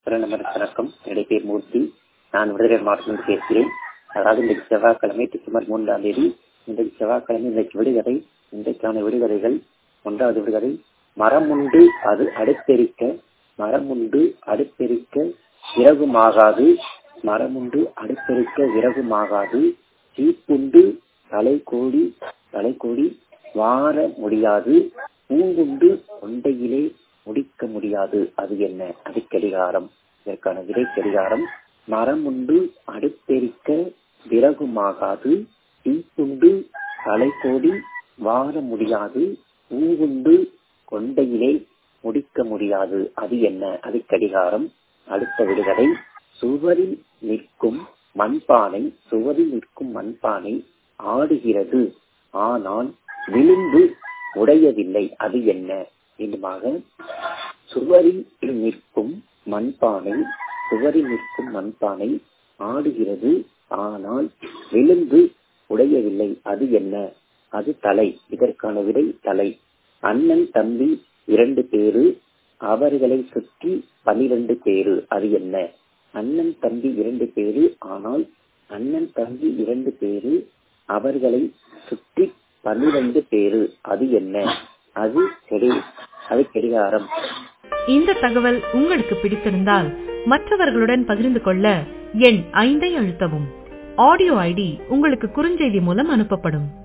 number வணக்கம் என்னுடைய பேர் மூர்த்தி நான் விருதுநகர் மாவட்டத்திலிருந்து பேசுகிறேன் அதாவது இன்றைக்கு செவ்வாய்க்கிழமை டிசம்பர் மூன்றாம் தேதி இன்றைக்கு செவ்வாய்க்கிழமை இன்றைக்கு விடுகதை இன்றைக்கான விடுகதைகள் ஒன்றாவது விடுகதை மரம் உண்டு அது அடுத்தெரிக்க மரம் உண்டு அடுத்தெரிக்க விறகுமாகாது மரம் உண்டு அடுத்தெரிக்க விறகுமாகாது சீப்புண்டு தலை கோடி தலை கோடி வார முடியாது பூங்குண்டு கொண்டையிலே முடிக்க முடியாது அது என்ன அது கடிகாரம் இதற்கான விடை கடிகாரம் மரம் உண்டு அடுத்தெரிக்க விறகுமாகாது தீப்புண்டு தலை கோடி வார முடியாது பூங்குண்டு கொண்டையிலே முடிக்க முடியாது அது என்ன அது கடிகாரம் அடுத்த விடுகதை சுவரில் நிற்கும் மண்பானை சுவரில் நிற்கும் மண்பானை ஆடுகிறது ஆனால் விழுந்து உடையவில்லை அது என்ன மீண்டுமாக சுவரில் நிற்கும் மண்பானை சுவரில் நிற்கும் மண்பானை ஆடுகிறது ஆனால் விழுந்து உடையவில்லை அது என்ன அது தலை இதற்கான விடை தலை அண்ணன் தம்பி இரண்டு பேரு அவர்களை சுற்றி பனிரெண்டு பேரு அது என்ன அண்ணன் தம்பி இரண்டு பேரு ஆனால் அண்ணன் தம்பி இரண்டு பேரு அவர்களை சுற்றி பன்னிரண்டு பேரு அது என்ன அது கெடி அது கெடிகாரம் இந்த தகவல் உங்களுக்கு பிடித்திருந்தால் மற்றவர்களுடன் பகிர்ந்து கொள்ள எண் ஐந்தை அழுத்தவும் ஆடியோ ஐடி உங்களுக்கு குறுஞ்செய்தி மூலம் அனுப்பப்படும்